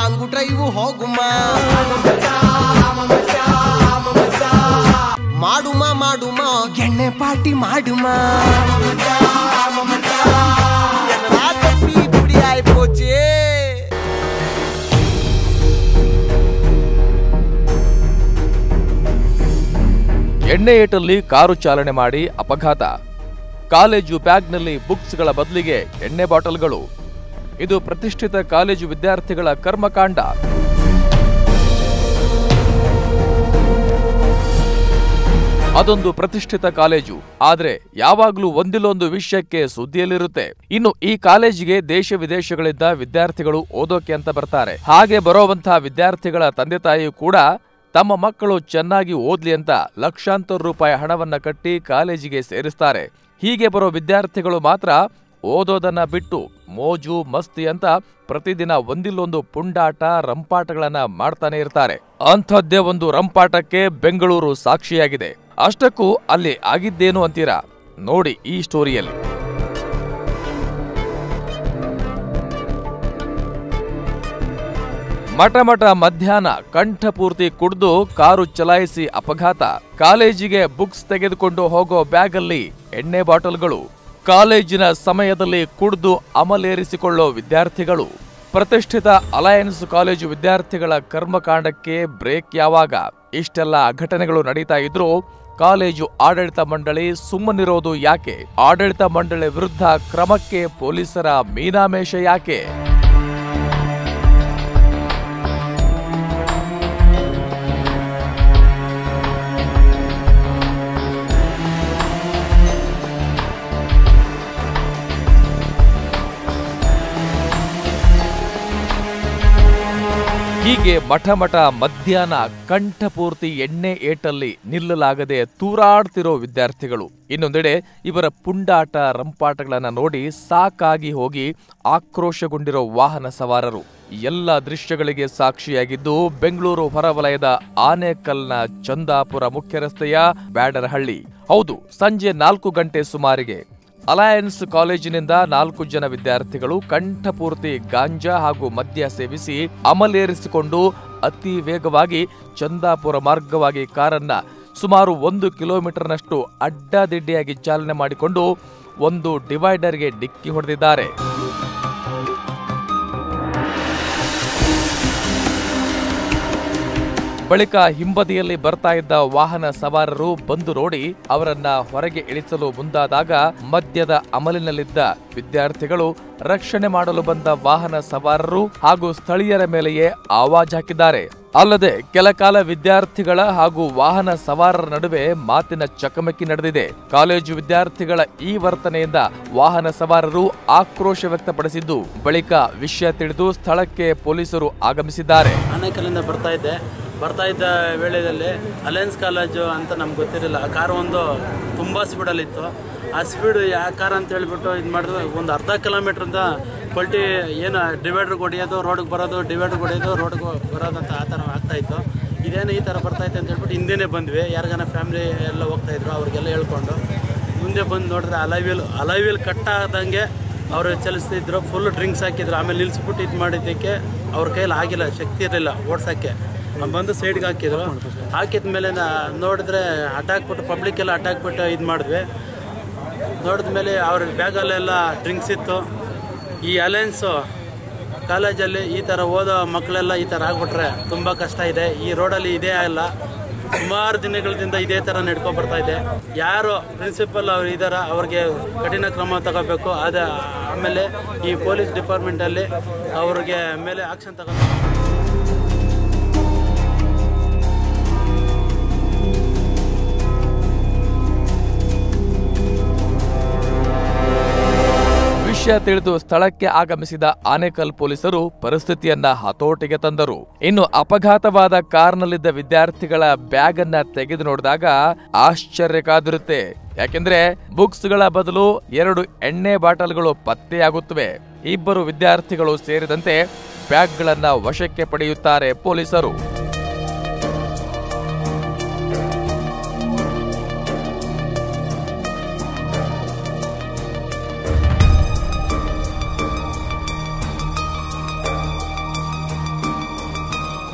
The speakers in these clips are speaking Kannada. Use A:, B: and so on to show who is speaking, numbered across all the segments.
A: ಲಾಂಗು ಡ್ರೈವ್ ಹೋಗುಮ ಮಾಡುಮ ಮಾಡುಮ ಎಣ್ಣೆ ಪಾಟಿ ಮಾಡುಮ என்னடா தம்பி இப்படி ஆயி போச்சு
B: ಎಣ್ಣೆ ಏಟಲ್ಲಿ ಕಾರು ಚಾಲನೆ ಮಾಡಿ ಅಪಘಾತ ಕಾಲೇಜು ಬ್ಯಾಗ್ನಲ್ಲಿ ಬುಕ್ಸ್ಗಳ ಬದಲಿಗೆ ಎಣ್ಣೆ ಬಾಟಲ್ಗಳು ಇದು ಪ್ರತಿಷ್ಠಿತ ಕಾಲೇಜು ವಿದ್ಯಾರ್ಥಿಗಳ ಕರ್ಮಕಾಂಡ ಅದೊಂದು ಪ್ರತಿಷ್ಠಿತ ಕಾಲೇಜು ಆದ್ರೆ ಯಾವಾಗ್ಲೂ ಒಂದಿಲ್ಲೊಂದು ವಿಷಯಕ್ಕೆ ಸುದ್ದಿಯಲ್ಲಿರುತ್ತೆ ಇನ್ನು ಈ ಕಾಲೇಜಿಗೆ ದೇಶ ವಿದೇಶಗಳಿಂದ ವಿದ್ಯಾರ್ಥಿಗಳು ಓದೋಕೆ ಅಂತ ಬರ್ತಾರೆ ಹಾಗೆ ಬರೋವಂತಹ ವಿದ್ಯಾರ್ಥಿಗಳ ತಂದೆ ತಾಯಿಯು ಕೂಡ ತಮ್ಮ ಮಕ್ಕಳು ಚೆನ್ನಾಗಿ ಓದ್ಲಿ ಅಂತ ಲಕ್ಷಾಂತರ ರೂಪಾಯಿ ಹಣವನ್ನ ಕಟ್ಟಿ ಕಾಲೇಜಿಗೆ ಸೇರಿಸ್ತಾರೆ ಹೀಗೆ ಬರೋ ವಿದ್ಯಾರ್ಥಿಗಳು ಮಾತ್ರ ಓದೋದನ್ನ ಬಿಟ್ಟು ಮೋಜು ಮಸ್ತಿ ಅಂತ ಪ್ರತಿದಿನ ಒಂದಿಲ್ಲೊಂದು ಪುಂಡಾಟ ರಂಪಾಟಗಳನ್ನ ಮಾಡ್ತಾನೆ ಇರ್ತಾರೆ ಅಂಥದ್ದೇ ಒಂದು ರಂಪಾಟಕ್ಕೆ ಬೆಂಗಳೂರು ಸಾಕ್ಷಿಯಾಗಿದೆ ಅಷ್ಟಕ್ಕೂ ಅಲ್ಲಿ ಆಗಿದ್ದೇನು ಅಂತೀರಾ ನೋಡಿ ಈ ಸ್ಟೋರಿಯಲ್ಲಿ ಮಠ ಮಠ ಮಧ್ಯಾಹ್ನ ಕಂಠಪೂರ್ತಿ ಕುಡಿದು ಕಾರು ಚಲಾಯಿಸಿ ಅಪಘಾತ ಕಾಲೇಜಿಗೆ ಬುಕ್ಸ್ ತೆಗೆದುಕೊಂಡು ಹೋಗೋ ಬ್ಯಾಗಲ್ಲಿ ಎಣ್ಣೆ ಬಾಟಲ್ಗಳು ಕಾಲೇಜಿನ ಸಮಯದಲ್ಲಿ ಕುಡಿದು ಅಮಲೇರಿಸಿಕೊಳ್ಳೋ ವಿದ್ಯಾರ್ಥಿಗಳು ಪ್ರತಿಷ್ಠಿತ ಅಲಯನ್ಸ್ ಕಾಲೇಜು ವಿದ್ಯಾರ್ಥಿಗಳ ಕರ್ಮಕಾಂಡಕ್ಕೆ ಬ್ರೇಕ್ ಯಾವಾಗ ಇಷ್ಟೆಲ್ಲ ಘಟನೆಗಳು ನಡೀತಾ ಇದ್ರೂ ಕಾಲೇಜು ಆಡಳಿತ ಮಂಡಳಿ ಸುಮ್ಮನಿರೋದು ಯಾಕೆ ಆಡಳಿತ ಮಂಡಳಿ ವಿರುದ್ಧ ಕ್ರಮಕ್ಕೆ ಪೊಲೀಸರ ಮೀನಾಮೇಷ ಯಾಕೆ ಹೀಗೆ ಮಠ ಮಠ ಮಧ್ಯಾಹ್ನ ಕಂಠಪೂರ್ತಿ ಎಣ್ಣೆ ಏಟಲ್ಲಿ ನಿಲ್ಲಲಾಗದೆ ತೂರಾಡ್ತಿರೋ ವಿದ್ಯಾರ್ಥಿಗಳು ಇನ್ನೊಂದೆಡೆ ಇವರ ಪುಂಡಾಟ ರಂಪಾಟಗಳನ್ನ ನೋಡಿ ಸಾಕಾಗಿ ಹೋಗಿ ಆಕ್ರೋಶಗೊಂಡಿರೋ ವಾಹನ ಸವಾರರು ಎಲ್ಲ ದೃಶ್ಯಗಳಿಗೆ ಸಾಕ್ಷಿಯಾಗಿದ್ದು ಬೆಂಗಳೂರು ಹೊರವಲಯದ ಆನೇಕಲ್ನ ಚಂದಾಪುರ ಮುಖ್ಯ ರಸ್ತೆಯ ಬ್ಯಾಡರಹಳ್ಳಿ ಹೌದು ಸಂಜೆ ನಾಲ್ಕು ಗಂಟೆ ಸುಮಾರಿಗೆ ಅಲಯನ್ಸ್ ಕಾಲೇಜಿನಿಂದ ನಾಲ್ಕು ಜನ ವಿದ್ಯಾರ್ಥಿಗಳು ಕಂಠಪೂರ್ತಿ ಗಾಂಜಾ ಹಾಗೂ ಮದ್ಯ ಸೇವಿಸಿ ಅಮಲೇರಿಸಿಕೊಂಡು ಅತಿ ವೇಗವಾಗಿ ಚಂದಾಪುರ ಮಾರ್ಗವಾಗಿ ಕಾರನ್ನ ಸುಮಾರು ಒಂದು ಕಿಲೋಮೀಟರ್ನಷ್ಟು ಅಡ್ಡದಿಡ್ಡಿಯಾಗಿ ಚಾಲನೆ ಮಾಡಿಕೊಂಡು ಒಂದು ಡಿವೈಡರ್ಗೆ ಡಿಕ್ಕಿ ಹೊಡೆದಿದ್ದಾರೆ ಬಳಿಕ ಹಿಂಬದಿಯಲ್ಲಿ ಬರ್ತಾ ಇದ್ದ ವಾಹನ ಸವಾರರು ಬಂದು ನೋಡಿ ಅವರನ್ನ ಹೊರಗೆ ಇಳಿಸಲು ಮುಂದಾದಾಗ ಮದ್ಯದ ಅಮಲಿನಲ್ಲಿದ್ದ ವಿದ್ಯಾರ್ಥಿಗಳು ರಕ್ಷಣೆ ಮಾಡಲು ಬಂದ ವಾಹನ ಸವಾರರು ಹಾಗೂ ಸ್ಥಳೀಯರ ಮೇಲೆಯೇ ಆವಾಜ್ ಹಾಕಿದ್ದಾರೆ ಅಲ್ಲದೆ ಕೆಲಕಾಲ ವಿದ್ಯಾರ್ಥಿಗಳ ಹಾಗೂ ವಾಹನ ಸವಾರರ ನಡುವೆ ಮಾತಿನ ಚಕಮಕಿ ನಡೆದಿದೆ ಕಾಲೇಜು ವಿದ್ಯಾರ್ಥಿಗಳ ಈ ವರ್ತನೆಯಿಂದ ವಾಹನ ಸವಾರರು ಆಕ್ರೋಶ ವ್ಯಕ್ತಪಡಿಸಿದ್ದು ಬಳಿಕ ವಿಷಯ ತಿಳಿದು ಸ್ಥಳಕ್ಕೆ ಪೊಲೀಸರು ಆಗಮಿಸಿದ್ದಾರೆ
C: ಆನೇಕಲ್ಲಿಂದ ಬರ್ತಾ ಇದ್ದೆ ಬರ್ತಾ ಇದ್ದ ವೇಳೆಯಲ್ಲಿ ಅಲಯನ್ಸ್ ಕಾಲೇಜು ಅಂತ ನಮ್ಗೆ ಗೊತ್ತಿರಲಿಲ್ಲ ಆ ಕಾರು ಒಂದು ತುಂಬ ಸ್ಪೀಡಲ್ಲಿತ್ತು ಆ ಸ್ಪೀಡ್ ಯಾವ ಕಾರ್ ಅಂತ ಹೇಳ್ಬಿಟ್ಟು ಇದು ಮಾಡಿದ್ರು ಒಂದು ಅರ್ಧ ಕಿಲೋಮೀಟ್ರಿಂದ ಪಲ್ಟಿ ಏನು ಡಿವೈಡ್ರಿಗೆ ಹೊಡಿಯೋದು ರೋಡಿಗೆ ಬರೋದು ಡಿವೈಡ್ರಿಗೆ ಹೊಡಿಯೋದು ರೋಡ್ಗೆ ಬರೋದು ಅಂತ ಆ ಥರ ಆಗ್ತಾ ಇತ್ತು ಇದೇನು ಈ ಥರ ಬರ್ತಾ ಇತ್ತು ಅಂತ ಹೇಳ್ಬಿಟ್ಟು ಹಿಂದೆನೇ ಬಂದ್ವಿ ಯಾರಿಗಾನ ಫ್ಯಾಮಿಲಿ ಎಲ್ಲ ಹೋಗ್ತಾ ಇದ್ರು ಅವ್ರಿಗೆಲ್ಲ ಹೇಳ್ಕೊಂಡು ಮುಂದೆ ಬಂದು ನೋಡಿದ್ರೆ ಅಲೈವಿಲ್ ಅಲೈವಿಲ್ ಕಟ್ ಆದಂಗೆ ಅವರು ಚಲಿಸ್ತಿದ್ರು ಫುಲ್ ಡ್ರಿಂಕ್ಸ್ ಹಾಕಿದ್ರು ಆಮೇಲೆ ನಿಲ್ಲಿಸ್ಬಿಟ್ಟು ಇದು ಮಾಡಿದ್ದಕ್ಕೆ ಅವ್ರ ಕೈಯಲ್ಲಿ ಆಗಿಲ್ಲ ಶಕ್ತಿ ಇರಲಿಲ್ಲ ಓಡ್ಸೋಕ್ಕೆ ಬಂದು ಸೈಡ್ಗೆ ಹಾಕಿದ್ರು ಹಾಕಿದ ಮೇಲೆ ನೋಡಿದ್ರೆ ಅಟ್ಟಾಕ್ಬಿಟ್ಟು ಪಬ್ಲಿಕ್ ಎಲ್ಲ ಅಟ್ಟಾಕ್ಬಿಟ್ಟು ಇದು ಮಾಡಿದ್ವಿ ನೋಡಿದ ಮೇಲೆ ಅವ್ರ ಬ್ಯಾಗಲ್ಲೆಲ್ಲ ಡ್ರಿಂಕ್ಸ್ ಇತ್ತು ಈ ಅಲಯನ್ಸು ಕಾಲೇಜಲ್ಲಿ ಈ ಥರ ಓದೋ ಮಕ್ಕಳೆಲ್ಲ ಈ ಥರ ಆಗ್ಬಿಟ್ರೆ ತುಂಬ ಕಷ್ಟ ಇದೆ ಈ ರೋಡಲ್ಲಿ ಇದೇ ಅಲ್ಲ ಸುಮಾರು ದಿನಗಳಿಂದ ಇದೇ ಥರ ನಡ್ಕೊಂಡು ಬರ್ತಾ ಇದೆ ಯಾರು ಪ್ರಿನ್ಸಿಪಲ್ ಅವ್ರು ಇದ್ದಾರ ಅವ್ರಿಗೆ ಕಠಿಣ ಕ್ರಮ ತಗೋಬೇಕು ಅದ ಆಮೇಲೆ ಈ ಪೊಲೀಸ್ ಡಿಪಾರ್ಟ್ಮೆಂಟಲ್ಲಿ ಅವ್ರಿಗೆ ಮೇಲೆ ಆಕ್ಷನ್ ತಗೋಬೇಕು
B: ವಿಷಯ ತಿಳಿದು ಸ್ಥಳಕ್ಕೆ ಆಗಮಿಸಿದ ಆನೇಕಲ್ ಪೊಲೀಸರು ಪರಿಸ್ಥಿತಿಯನ್ನ ಹತೋಟಿಗೆ ತಂದರು ಇನ್ನು ಅಪಘಾತವಾದ ಕಾರ್ನಲ್ಲಿದ್ದ ವಿದ್ಯಾರ್ಥಿಗಳ ಬ್ಯಾಗ್ ಅನ್ನ ತೆಗೆದು ನೋಡಿದಾಗ ಆಶ್ಚರ್ಯ ಕಾದಿರುತ್ತೆ ಯಾಕೆಂದ್ರೆ ಬುಕ್ಸ್ಗಳ ಬದಲು ಎರಡು ಎಣ್ಣೆ ಬಾಟಲ್ಗಳು ಪತ್ತೆಯಾಗುತ್ತವೆ ಇಬ್ಬರು ವಿದ್ಯಾರ್ಥಿಗಳು ಸೇರಿದಂತೆ ಬ್ಯಾಗ್ಗಳನ್ನ ವಶಕ್ಕೆ ಪಡೆಯುತ್ತಾರೆ ಪೊಲೀಸರು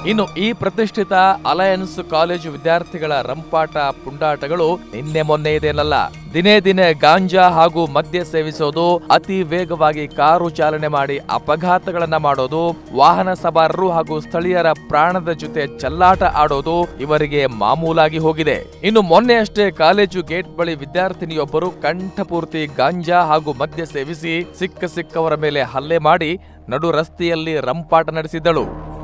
B: ಇನ್ನು ಈ ಪ್ರತಿಷ್ಠಿತ ಅಲಯನ್ಸ್ ಕಾಲೇಜು ವಿದ್ಯಾರ್ಥಿಗಳ ರಂಪಾಟ ಪುಂಡಾಟಗಳು ನಿನ್ನೆ ಮೊನ್ನೆ ಇದೇನಲ್ಲ ದಿನೇ ದಿನೇ ಗಾಂಜಾ ಹಾಗೂ ಮದ್ಯ ಸೇವಿಸೋದು ಅತಿ ವೇಗವಾಗಿ ಕಾರು ಚಾಲನೆ ಮಾಡಿ ಅಪಘಾತಗಳನ್ನ ಮಾಡೋದು ವಾಹನ ಸವಾರರು ಹಾಗೂ ಸ್ಥಳೀಯರ ಪ್ರಾಣದ ಜೊತೆ ಚೆಲ್ಲಾಟ ಆಡೋದು ಇವರಿಗೆ ಮಾಮೂಲಾಗಿ ಹೋಗಿದೆ ಇನ್ನು ಮೊನ್ನೆ ಅಷ್ಟೇ ಕಾಲೇಜು ಗೇಟ್ ಬಳಿ ವಿದ್ಯಾರ್ಥಿನಿಯೊಬ್ಬರು ಕಂಠಪೂರ್ತಿ ಗಾಂಜಾ ಹಾಗೂ ಮದ್ಯ ಸೇವಿಸಿ ಸಿಕ್ಕ ಸಿಕ್ಕವರ ಮೇಲೆ ಹಲ್ಲೆ ಮಾಡಿ ನಡು ರಸ್ತೆಯಲ್ಲಿ ರಂಪಾಟ ನಡೆಸಿದ್ದಳು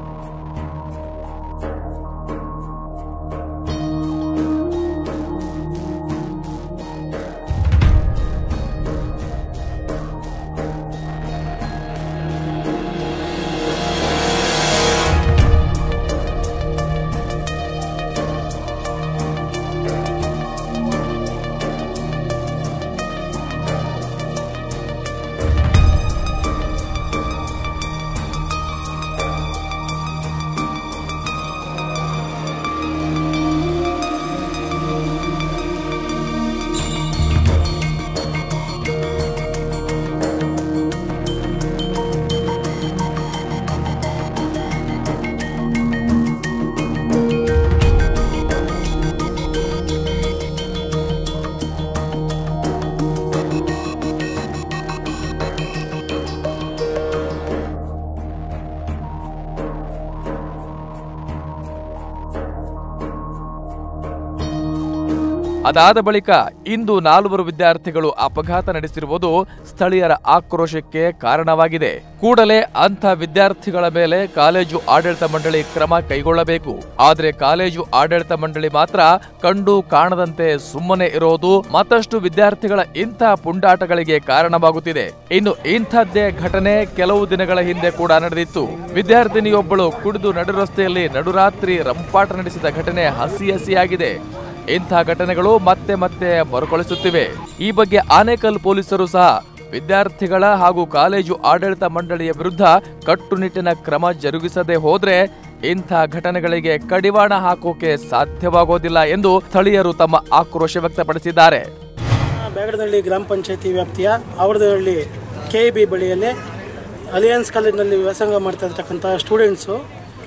B: ಅದಾದ ಬಳಿಕ ಇಂದು ನಾಲ್ವರು ವಿದ್ಯಾರ್ಥಿಗಳು ಅಪಘಾತ ನಡೆಸಿರುವುದು ಸ್ಥಳೀಯರ ಆಕ್ರೋಶಕ್ಕೆ ಕಾರಣವಾಗಿದೆ ಕೂಡಲೇ ಅಂಥ ವಿದ್ಯಾರ್ಥಿಗಳ ಮೇಲೆ ಕಾಲೇಜು ಆಡಳಿತ ಮಂಡಳಿ ಕ್ರಮ ಕೈಗೊಳ್ಳಬೇಕು ಆದರೆ ಕಾಲೇಜು ಆಡಳಿತ ಮಂಡಳಿ ಮಾತ್ರ ಕಂಡು ಕಾಣದಂತೆ ಸುಮ್ಮನೆ ಇರೋದು ಮತ್ತಷ್ಟು ವಿದ್ಯಾರ್ಥಿಗಳ ಇಂಥ ಪುಂಡಾಟಗಳಿಗೆ ಕಾರಣವಾಗುತ್ತಿದೆ ಇನ್ನು ಇಂಥದ್ದೇ ಘಟನೆ ಕೆಲವು ದಿನಗಳ ಹಿಂದೆ ಕೂಡ ನಡೆದಿತ್ತು ವಿದ್ಯಾರ್ಥಿನಿಯೊಬ್ಬಳು ಕುಡಿದು ನಡುರಸ್ತೆಯಲ್ಲಿ ನಡುರಾತ್ರಿ ರಂಪಾಟ ನಡೆಸಿದ ಘಟನೆ ಹಸಿ ಹಸಿಯಾಗಿದೆ ಇಂಥ ಘಟನೆಗಳು ಮತ್ತೆ ಮತ್ತೆ ಮರುಕಳಿಸುತ್ತಿವೆ ಈ ಬಗ್ಗೆ ಆನೇಕಲ್ ಪೊಲೀಸರು ಸಹ ವಿದ್ಯಾರ್ಥಿಗಳ ಹಾಗೂ ಕಾಲೇಜು ಆಡಳಿತ ಮಂಡಳಿಯ ವಿರುದ್ಧ ಕಟ್ಟುನಿಟ್ಟಿನ ಕ್ರಮ ಜರುಗಿಸದೆ ಹೋದ್ರೆ ಇಂಥ ಘಟನೆಗಳಿಗೆ ಕಡಿವಾಣ ಹಾಕೋಕೆ ಸಾಧ್ಯವಾಗೋದಿಲ್ಲ ಎಂದು ಸ್ಥಳೀಯರು ತಮ್ಮ ಆಕ್ರೋಶ ವ್ಯಕ್ತಪಡಿಸಿದ್ದಾರೆ
D: ಬೇಗಡದಹಳ್ಳಿ ಗ್ರಾಮ ಪಂಚಾಯತಿ ವ್ಯಾಪ್ತಿಯ ಆವರದಹಳ್ಳಿ ಕೆ ಇ ಬಿ ಬಳಿಯಲ್ಲಿ ಅಲಿಯನ್ಸ್ ಕಾಲೇಜಿನಲ್ಲಿ ವ್ಯಾಸಂಗ ಮಾಡ್ತಾ ಇರ್ತಕ್ಕಂಥ ಸ್ಟೂಡೆಂಟ್ಸು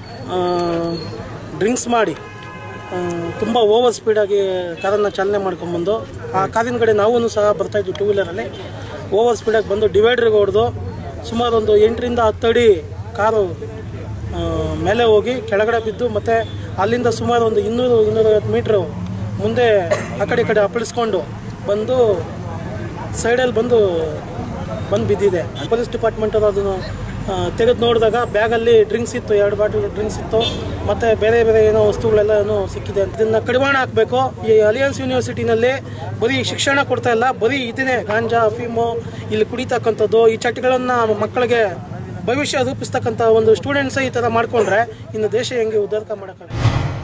D: ಡ್ರಿಂಕ್ಸ್ ಮಾಡಿ ತುಂಬ ಓವರ್ ಸ್ಪೀಡಾಗಿ ಕಾರನ್ನು ಚಾಲನೆ ಮಾಡ್ಕೊಂಬಂದು ಆ ಕಾರಿನ ಕಡೆ ನಾವೂ ಸಹ ಬರ್ತಾಯಿದ್ವಿ ಟೂ ವೀಲರಲ್ಲಿ ಓವರ್ ಸ್ಪೀಡಾಗಿ ಬಂದು ಡಿವೈಡ್ರಿಗೆ ಹೊಡೆದು ಸುಮಾರು ಒಂದು ಎಂಟರಿಂದ ಹತ್ತು ಅಡಿ ಕಾರು ಆ, ಮೇಲೆ ಹೋಗಿ ಕೆಳಗಡೆ ಬಿದ್ದು ಮತ್ತು ಅಲ್ಲಿಂದ ಸುಮಾರು ಒಂದು ಇನ್ನೂರು ಇನ್ನೂರೈವತ್ತು ಮೀಟ್ರು ಮುಂದೆ ಆ ಕಡೆ ಈ ಕಡೆ ಅಪ್ಪಳಿಸ್ಕೊಂಡು ಬಂದು ಸೈಡಲ್ಲಿ ಬಂದು ಬಂದು ಬಿದ್ದಿದೆ ಪೊಲೀಸ್ ಡಿಪಾರ್ಟ್ಮೆಂಟ್ ಅದನ್ನು ತೆಗೆದು ನೋಡಿದಾಗ ಬ್ಯಾಗಲ್ಲಿ ಡ್ರಿಂಕ್ಸ್ ಇತ್ತು ಎರಡು ಬಾಟಲ್ ಡ್ರಿಂಕ್ಸ್ ಇತ್ತು ಮತ್ತು ಬೇರೆ ಬೇರೆ ಏನೋ ವಸ್ತುಗಳೆಲ್ಲ ಏನೋ ಸಿಕ್ಕಿದೆ ಇದನ್ನು ಕಡಿವಾಣ ಹಾಕಬೇಕು ಈ ಅಲಿಯನ್ಸ್ ಯೂನಿವರ್ಸಿಟಿನಲ್ಲಿ ಬರೀ ಶಿಕ್ಷಣ ಕೊಡ್ತಾ ಇಲ್ಲ ಬರೀ ಇದನ್ನೇ ಗಾಂಜಾ ಅಫೀಮು ಇಲ್ಲಿ ಕುಡಿತಕ್ಕಂಥದ್ದು ಈ ಚಟಗಳನ್ನು ಮಕ್ಕಳಿಗೆ ಭವಿಷ್ಯ ರೂಪಿಸ್ತಕ್ಕಂಥ ಒಂದು ಸ್ಟೂಡೆಂಟ್ಸೇ ಈ ಥರ ಮಾಡಿಕೊಂಡ್ರೆ ಇನ್ನು ದೇಶ ಹೆಂಗೆ ಉದ್ಧಾರ ಮಾಡೋಕ್ಕಾಗುತ್ತೆ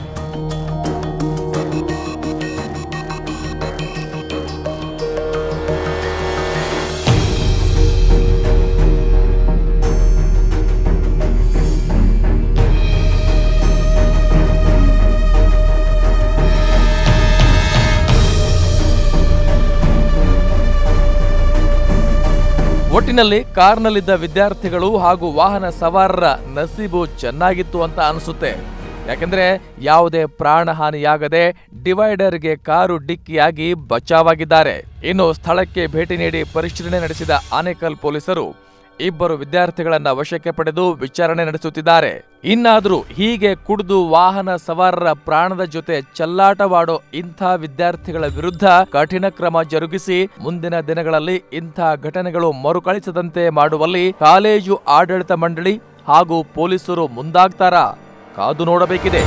B: ಒಟ್ಟಿನಲ್ಲಿ ಕಾರ್ನಲ್ಲಿದ್ದ ವಿದ್ಯಾರ್ಥಿಗಳು ಹಾಗೂ ವಾಹನ ಸವಾರರ ನಸೀಬು ಚೆನ್ನಾಗಿತ್ತು ಅಂತ ಅನಿಸುತ್ತೆ ಯಾಕಂದ್ರೆ ಯಾವುದೇ ಪ್ರಾಣಹಾನಿಯಾಗದೆ ಡಿವೈಡರ್ಗೆ ಕಾರು ಡಿಕ್ಕಿಯಾಗಿ ಬಚಾವಾಗಿದ್ದಾರೆ ಇನ್ನು ಸ್ಥಳಕ್ಕೆ ಭೇಟಿ ನೀಡಿ ಪರಿಶೀಲನೆ ನಡೆಸಿದ ಆನೇಕಲ್ ಪೊಲೀಸರು ಇಬ್ಬರು ವಿದ್ಯಾರ್ಥಿಗಳನ್ನ ವಶಕ್ಕೆ ಪಡೆದು ವಿಚಾರಣೆ ನಡೆಸುತ್ತಿದ್ದಾರೆ ಇನ್ನಾದರೂ ಹೀಗೆ ಕುಡಿದು ವಾಹನ ಸವಾರರ ಪ್ರಾಣದ ಜೊತೆ ಚೆಲ್ಲಾಟವಾಡೋ ಇಂಥ ವಿದ್ಯಾರ್ಥಿಗಳ ವಿರುದ್ಧ ಕಠಿಣ ಕ್ರಮ ಜರುಗಿಸಿ ಮುಂದಿನ ದಿನಗಳಲ್ಲಿ ಇಂಥ ಘಟನೆಗಳು ಮರುಕಳಿಸದಂತೆ ಮಾಡುವಲ್ಲಿ ಕಾಲೇಜು ಆಡಳಿತ ಮಂಡಳಿ ಹಾಗೂ ಪೊಲೀಸರು ಮುಂದಾಗ್ತಾರಾ ಕಾದು ನೋಡಬೇಕಿದೆ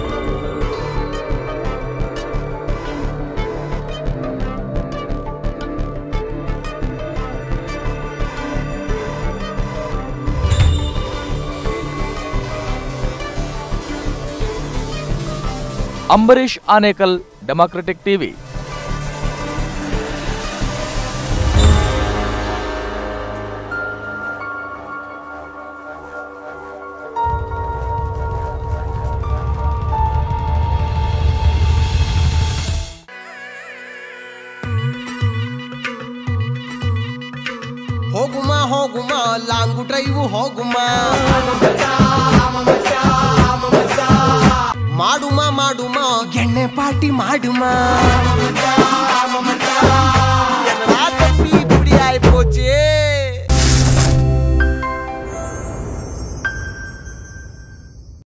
B: ಅಂಬರೀಶ್ ಆನೇಕಲ್ ಡೆಮಾಕ್ರೆಟಿಕ್ ಟಿವಿ
A: ಹೋಗುಮ ಹೋಗುಮ ಲಾಂಗು ಡ್ರೈವು ಹೋಗುಮ எண்ணெய் பாட்டி மாடுமா என்னடா தம்பி இப்படி ஆயி போச்சு